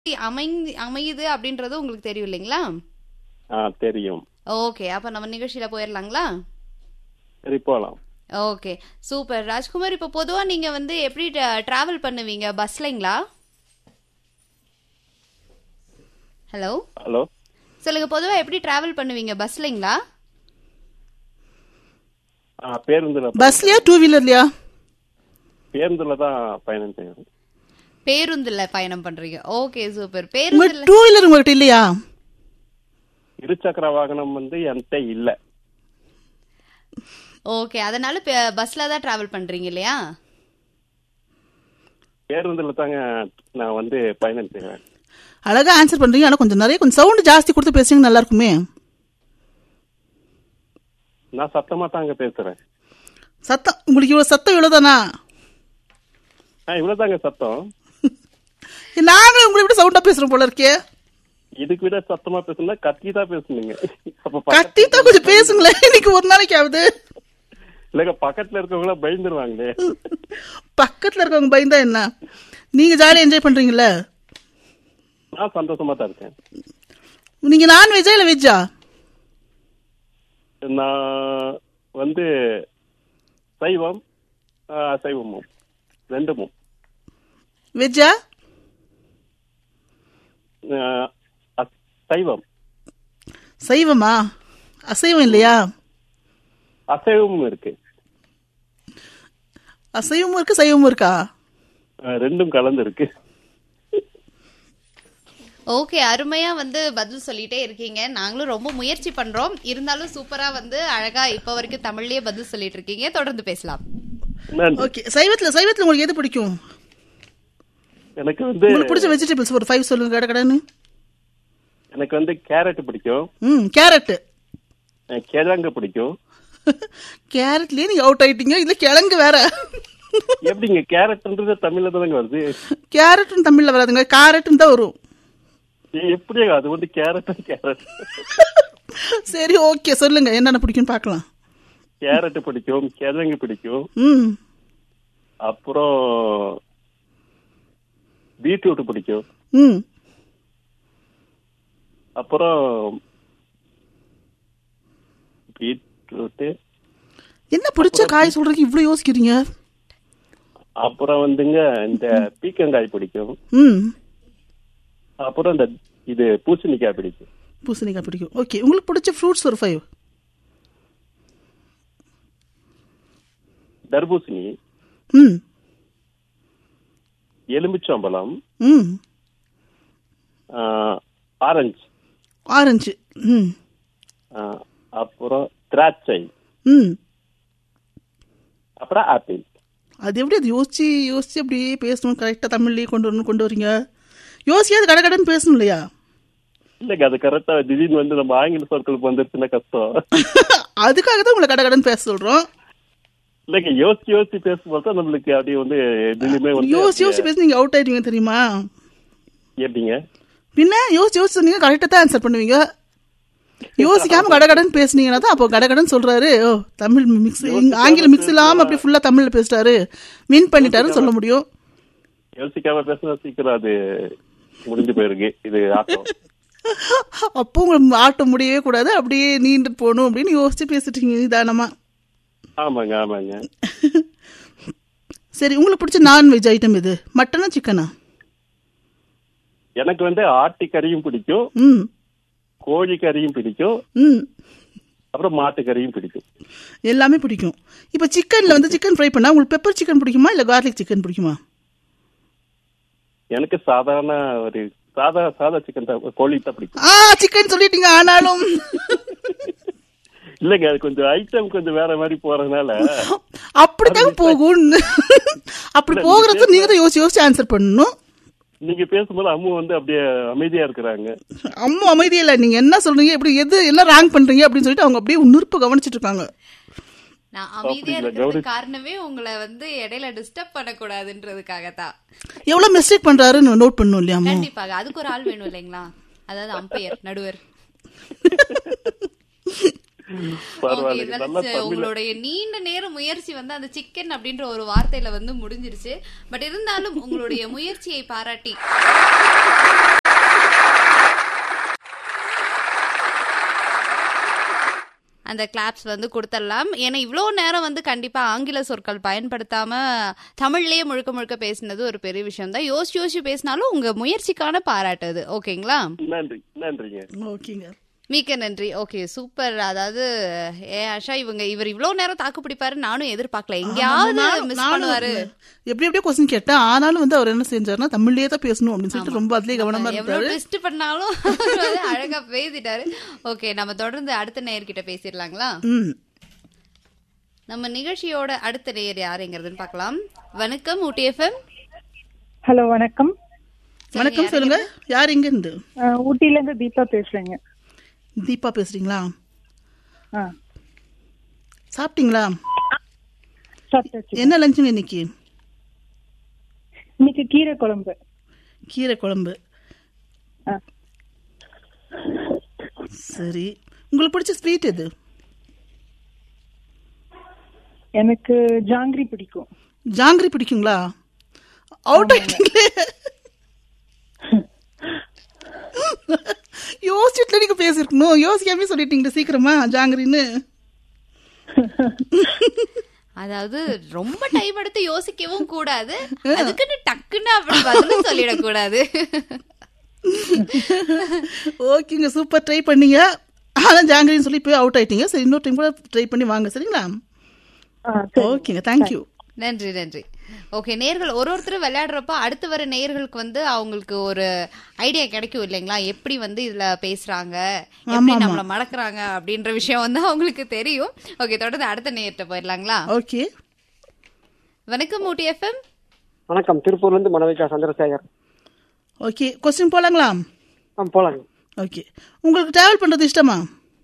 அமைந்து அமையுது அப்படின்றது உங்களுக்கு தெரியும் இல்லைங்களா ஆ தெரியும் ஓகே அப்ப நம்ம நிகழ்ச்சியில போயிடலாங்களா சரி போகலாம் ஓகே சூப்பர் ராஜ்குமார் இப்போ பொதுவா நீங்க வந்து எப்படி டிராவல் பண்ணுவீங்க பஸ்லங்களா ஹலோ ஹலோ சொல்லுங்க பொதுவா எப்படி டிராவல் பண்ணுவீங்க பஸ்லங்களா ஆ பேருந்துல பஸ்லயா டூ வீலர்லயா பேருந்துல தான் பயணம் செய்யணும் பேருந்துல பயணம் பண்றீங்க ஓகே சூப்பர் உங்க பேருந்துல டூ வீலர் உங்ககிட்ட இல்லையா இருசக்கர வாகனம் வந்து என்கிட்ட இல்ல ஓகே அதனால பே- பஸ்ல தான் டிராவல் பண்றீங்க இல்லையா பேருந்துல தாங்க நான் வந்து பயணம் செய்வேன் அழகா ஆன்சர் பண்றீங்க ஆனா கொஞ்சம் நிறைய கொஞ்சம் சவுண்ட் ஜாஸ்தி கொடுத்து பேசுறீங்க நல்லா இருக்குமே நான் சத்தமா தாங்க பேசுறேன் சத்தம் உங்களுக்கு இவ்வளவு சத்தம் இவ்வளவுதானா ஆ இவ்வளவுதாங்க சத்தம் நாங்களும் உங்களை விட சவுண்டா பேசுறோம் போல இருக்கே இதுக்கு விட சத்தமா பேசணும்னா கத்தி தான் பேசணுங்க அப்ப பக்கத்து- கத்தி தான் கொஞ்சம் பேசுங்களேன் இன்னைக்கு ஒரு நாளைக்கு ஆகுது இல்லங்க பக்கத்துல இருக்கவங்க பயந்துருவாங்களே பக்கத்துல இருக்கவங்க பயந்தா என்ன நீங்க ஜாலியா என்ஜாய் பண்றீங்கல்ல நான் சந்தோஷமா தான் இருக்கேன் நீங்க நான்வெஜ்ஜா இல்ல வெஜ்ஜா நான் வந்து சைவம் ஆ, அசைவமும் ரெண்டுமும் வெஜ்ஜா ஆ, அஸ்- சைவம் சைவமா அசைவம் இல்லையா அசைவமும் இருக்கு அசைவமும் இருக்கு சைவமும் இருக்கா ஆ, ரெண்டும் கலந்து இருக்கு ஓகே அருமையா வந்து பதில் சொல்லிட்டே இருக்கீங்க நாங்களும் ரொம்ப முயற்சி பண்றோம் இருந்தாலும் சூப்பரா வந்து அழகா இப்ப வரைக்கும் தமிழ்லயே பதில் சொல்லிட்டு இருக்கீங்க தொடர்ந்து பேசலாம் நன்றி ஓகே சைவத்துல சைவத்துல உங்களுக்கு எது பிடிக்கும் எனக்கு வந்து உங்களுக்கு பிடிச்ச வெஜிடபிள்ஸ் ஒரு ஃபைவ் சொல்லுங்க கடை கடைன்னு எனக்கு வந்து கேரட் பிடிக்கும் ம் கேரட் அஹ் கிழங்கு பிடிக்கும் கேரட்லயே நீங்க அவுட் ஆயிட்டீங்க இல்ல கிழங்கு வேற எப்படிங்க கேரட்ன்றது தமிழ்ல தானங்க வருது கேரட்னு தமிழ்ல வராதுங்க கேரட்னு தான் வரும் ஏய், எப்படிங்க அது வந்து கேரட் கேரட் சரி ஓகே சொல்லுங்க என்னென்ன பிடிக்கும்னு பார்க்கலாம் கேரட் பிடிக்கும் கிழங்கு பிடிக்கும் ம் அப்புறம் பீட்ரூட் பிடிக்கும் ம் அப்புறம் பீட்ரூட் என்ன பிடிச்ச காய் சொல்றதுக்கு இவ்வளவு யோசிக்கிறீங்க அப்புறம் வந்துங்க இந்த பீக்கங்காய் பிடிக்கும் ம் அப்புறம் இந்த இது பூசணிக்காய் பிடிக்கும் பூசணிக்காய் பிடிக்கும் ஓகே உங்களுக்கு பிடிச்ச ஃப்ரூட்ஸ் ஒரு ஃபைவ் தர்பூசணி ம் எலுமிச்சம்பழம் ம் ஆஹ், ஆரஞ்சு ஆரஞ்சு ம் ஆஹ், அப்புறம் திராட்சை ம் அப்புறம் ஆப்பிள் அது எப்படி அது யோசிச்சு யோசிச்சு அப்படியே பேசணும் கரெக்டாக தமிழ்லேயே கொண்டு வரணும் கொண்டு வரீங்க யோசிக்காது கடை கடைன்னு பேசணும் இல்லையா இல்லைங்க அது கரெக்டா திடீர்னு வந்து நம்ம ஆங்கில சொற்களுக்கு வந்துருச்சுன்னா கஷ்டம் அதுக்காக தான் உங்களை கடை கடைன்னு பேச சொல்கிறோம் இல்லைங்க யோசிச்சு யோசிச்சு பேசும்போது தான் நம்மளுக்கு அப்படியே வந்து எதுலையுமே வந்து யோசிச்சு யோசிச்சு பேசி நீங்கள் அவுட் ஆயிடுவீங்க தெரியுமா எப்படிங்க பின்ன யோசிச்சு யோசிச்சு சொன்னீங்க கரெக்டாக தான் ஆன்சர் பண்ணுவீங்க யோசிக்காம கடகடன் பேசுனீங்கன்னா தான் அப்போ கடகடன் சொல்றாரு ஓ தமிழ் மிக்ஸ் ஆங்கிலம் மிக்ஸ் இல்லாம அப்படி ஃபுல்லா தமிழ்ல பேசுறாரு வின் பண்ணிட்டாருன்னு சொல்ல முடியும் யோசிக்காம பேசினா சீக்கிரம் அது முடிஞ்சு போயிருக்கு இது ஆட்டம் அப்போ உங்களுக்கு ஆட்ட முடியவே கூடாது அப்படியே நீண்டு போகணும் அப்படின்னு யோசிச்சு பேசிட்டு இருக்கீங்க நிதானமா ஆமாங்க ஆமாங்க சரி உங்களுக்கு பிடிச்ச நான்வெஜ் ஐட்டம் இது மட்டனா சிக்கனா எனக்கு வந்து ஆட்டி கறியும் பிடிக்கும் ம் கோழி கறியும் பிடிக்கும் ம் அப்புறம் மாட்டு கறியும் பிடிக்கும் எல்லாமே பிடிக்கும் இப்போ சிக்கன்ல வந்து சிக்கன் ஃப்ரை பண்ணா உங்களுக்கு பெப்பர் சிக்கன் பிடிக்குமா இல்ல கார்லிக் சிக்கன் பிடிக்குமா எனக்கு சாதாரண ஒரு சாதா சாதா சிக்கன் தான் கோழி தான் பிடிக்கும் ஆ சிக்கன் சொல்லிட்டீங்க ஆனாலும் இல்லைங்க அது கொஞ்சம் ஐட்டம் கொஞ்சம் வேற மாதிரி போறதுனால அப்படித்தாங்க போகும் அப்படி போகிறது நீங்க தான் யோசிச்சு யோசிச்சு ஆன்சர் பண்ணணும் நீங்க பேசும்போது அம்மு வந்து அப்படியே அமைதியா இருக்கிறாங்க அம்மா அமைதியே இல்லை நீங்க என்ன சொல்றீங்க இப்படி எது எல்லாம் ராங் பண்றீங்க அப்படின்னு சொல்லிட்டு அவங்க அப்படியே உன்னிருப்பு கவனிச்சிட்டு இருக்காங்க நான் அமைதியா அப்படிங்களா? இருக்கிறதுக்கு காரணமே உங்களை வந்து இடையில டிஸ்டர்ப் பண்ணக்கூடாதுன்றதுக்காக தான் எவ்வளவு மிஸ்டேக் பண்றாருன்னு நோட் பண்ணும் இல்லையா அம்மா கண்டிப்பாக அதுக்கு ஒரு ஆள் வேணும் இல்லைங்களா அதாவது அம்பையர் நடுவர் பரவாயில்ல Okay, நல்லா இருந்தாலும் தமிழ் உங்களுடைய நீண்ட நேர முயற்சி வந்து அந்த சிக்கன் அப்படின்ற ஒரு வார்த்தையில வந்து முடிஞ்சிருச்சு பட் இருந்தாலும் உங்களுடைய முயற்சியை பாராட்டி அந்த கிளாப்ஸ் வந்து கொடுத்துடலாம் ஏன்னா இவ்வளோ நேரம் வந்து கண்டிப்பா ஆங்கில சொற்கள் பயன்படுத்தாம தமிழ்லயே முழுக்க முழுக்க பேசினது ஒரு பெரிய விஷயம் தான் யோசிச்சு யோசிச்சு பேசினாலும் உங்க முயற்சிக்கான பாராட்டு அது ஓகேங்களா நன்றி நன்றிங்க ஓகேங்க மிக்க நன்றி ஓகே சூப்பர் அதாவது ஏ ஆஷா இவங்க இவர் இவ்வளவு நேரம் தாக்கு பிடிப்பாரு நானும் எதிர்பார்க்கல எங்கேயாவது நானும்- மிஸ் நானும் பண்ணுவாரு எப்படி எப்படியோ கொஸ்டின் கேட்டேன் ஆனாலும் வந்து அவர் என்ன செஞ்சாருன்னா தமிழ்லயே தான் பேசணும் அப்படின்னு சொல்லிட்டு ரொம்ப அதுலயே கவனமா எவ்வளவு இருந்தாரு ட்விஸ்ட் பண்ணாலும் அவர் வந்து அழகா பேசிட்டாரு ஓகே நம்ம தொடர்ந்து அடுத்த நேயர்கிட்ட பேசிடலாங்களா ம் நம்ம நிகழ்ச்சியோட அடுத்த நேயர் யாருங்கிறதுன்னு பார்க்கலாம் வணக்கம் ஊட்டி எஃப்எம் ஹலோ வணக்கம் வணக்கம் சொல்லுங்க யார் எங்க இருந்து அஹ், ஊட்டில இருந்து தீபா பேசுறேங்க தீபா பேசுறீங்களா ஆ சாப்பிட்டீங்களா சாப்பிட்டாச்சு என்ன லஞ்சுங்க இன்னைக்கு இன்னைக்கு கீரை குழம்பு கீரை குழம்பு ஆ. சரி உங்களுக்கு பிடிச்ச ஸ்வீட் எது எனக்கு ஜாங்கிரி பிடிக்கும் ஜாங்கிரி பிடிக்குங்களா அவுட் ஆயிட்டீங்களே யோசிச்சுட்டு நீங்க பேசிருக்கணும் யோசிக்காம சொல்லிட்டீங்களே சீக்கிரமா ஜாங்கிரின்னு அதாவது ரொம்ப டைம் எடுத்து யோசிக்கவும் கூடாது அதுக்குன்னு டக்குன்னு அப்படி பதிலும் சொல்லிடக்கூடாது ஓகேங்க சூப்பர் ட்ரை பண்ணீங்க ஆனா ஜாங்கிரின்னு சொல்லி போய் அவுட் ஆயிட்டீங்க சரி இன்னொரு டைம் கூட ட்ரை பண்ணி வாங்க சரிங்களா ஆ சரி ஓகேங்க தேங்க்யூ நன்றி நன்றி ஓகே நேர்கள் ஒரு ஒருத்தர் விளையாடுறப்ப அடுத்து வர நேயர்களுக்கு வந்து அவங்களுக்கு ஒரு ஐடியா கிடைக்கும் இல்லைங்களா எப்படி வந்து இதுல பேசுறாங்க எப்படி நம்மள மடக்குறாங்க அப்படின்ற விஷயம் வந்து அவங்களுக்கு தெரியும் ஓகே தொடர்ந்து அடுத்த நேயர்கிட்ட போயிடலாங்களா ஓகே வணக்கம் ஊட்டி எஃப்எம் வணக்கம் திருப்பூர்ல இருந்து மனவிகா சந்திரசேகர் ஓகே கொஸ்டின் போலாங்களா ஆ போலாங்க ஓகே உங்களுக்கு டிராவல் பண்றது இஷ்டமா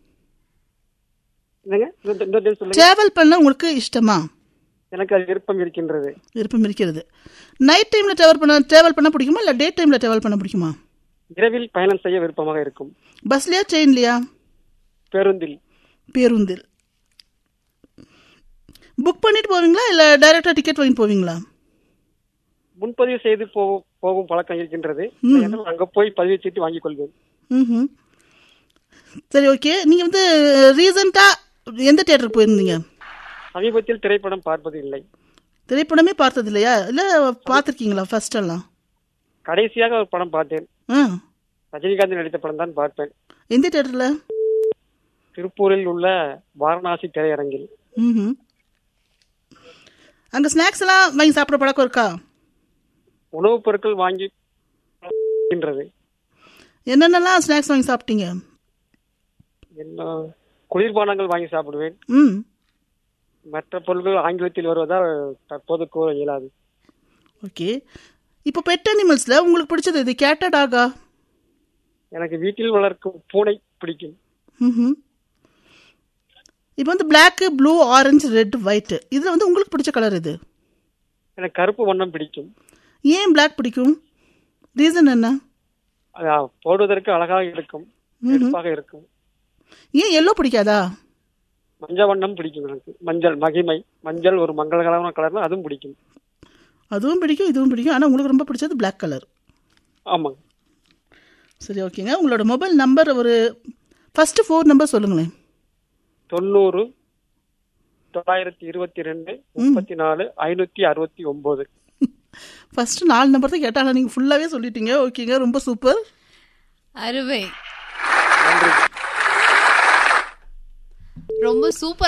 என்னங்க இன்னொரு இன்னொரு time சொல்லுங்க டிராவல் பண்ண உங்களுக்கு இஷ்டமா எனக்கு அது விருப்பம் இருக்கின்றது விருப்பம் இருக்கிறது நைட் டைம்ல டிராவல் பண்ண டிராவல் பண்ண பிடிக்குமா இல்ல டே டைம்ல டிராவல் பண்ண பிடிக்குமா இரவில் பயணம் செய்ய விருப்பமாக இருக்கும் பஸ்லயா ட்ரெயின்லயா பேருந்தில் பேருந்தில் புக் பண்ணிட்டு போவீங்களா இல்ல டைரக்டா டிக்கெட் வாங்கிட்டு போவீங்களா முன்பதிவு செய்து போ- போகும் பழக்கம் இருக்கின்றது அதனால் அங்க போய் பதிவு சீட்டு வாங்கிக் கொள்வேன் ம்ஹும். சரி ஓகே நீங்க வந்து ரீசெண்டா எந்த தியேட்டருக்கு போயிருந்தீங்க சமீபத்தில் திரைப்படம் பார்ப்பது இல்லை திரைப்படமே பார்த்தது இல்லையா இல்ல பார்த்திருக்கீங்களா ஃபர்ஸ்ட் எல்லாம் கடைசியாக ஒரு படம் பார்த்தேன் ஆ ரஜினிகாந்த் நடித்த படம் தான் பார்ப்பேன் எந்த தியேட்டர்ல திருப்பூரில் உள்ள வாரணாசி திரையரங்கில் ம் அங்க ஸ்நாக்ஸ் எல்லாம் வாங்கி சாப்பிட பழக்கம் இருக்கா உணவுப் பொருட்கள் வாங்கி இருக்கின்றது என்னென்னலாம் ஸ்நாக்ஸ் வாங்கி சாப்பிட்டீங்க என்ன குளிர்பானங்கள் வாங்கி சாப்பிடுவேன் ம் மற்ற பொருட்கள் ஆங்கிலத்தில் வருவதால் தற்போது கூற இயலாது ஓகே இப்போ பெட் அனிமல்ஸ்ல உங்களுக்கு பிடிச்சது இது கேட்டா டாகா எனக்கு வீட்டில் வளர்க்கும் பூனை பிடிக்கும் ம் இப்போ வந்து black blue orange red white இதுல வந்து உங்களுக்கு பிடிச்ச கலர் இது எனக்கு கருப்பு வண்ணம் பிடிக்கும் ஏன் பிளாக் பிடிக்கும் ரீசன் என்ன அது போடுவதற்கு அழகாக இருக்கும் எடுப்பாக இருக்கும் ஏன் எல்லோ பிடிக்காதா மஞ்சள் வண்ணம் பிடிக்கும் எனக்கு மஞ்சள் மகிமை மஞ்சள் ஒரு மங்களகரமான கலர்னா அதுவும் பிடிக்கும் அதுவும் பிடிக்கும் இதுவும் பிடிக்கும் ஆனால் உங்களுக்கு ரொம்ப பிடிச்சது பிளாக் கலர் ஆமாங்க சரி ஓகேங்க உங்களோட மொபைல் நம்பர் ஒரு ஃபர்ஸ்ட் ஃபோர் நம்பர் சொல்லுங்களேன் தொண்ணூறு தொள்ளாயிரத்தி இருபத்தி ரெண்டு முப்பத்தி நாலு ஐநூத்தி அறுபத்தி ஒன்பது ஃபர்ஸ்ட் நாலு நம்பர் தான் கேட்டாங்க நீங்கள் ஃபுல்லாகவே சொல்லிட்டீங்க ஓகேங்க ரொம்ப சூப்பர் அருமை ரொம்ப சூப்பர்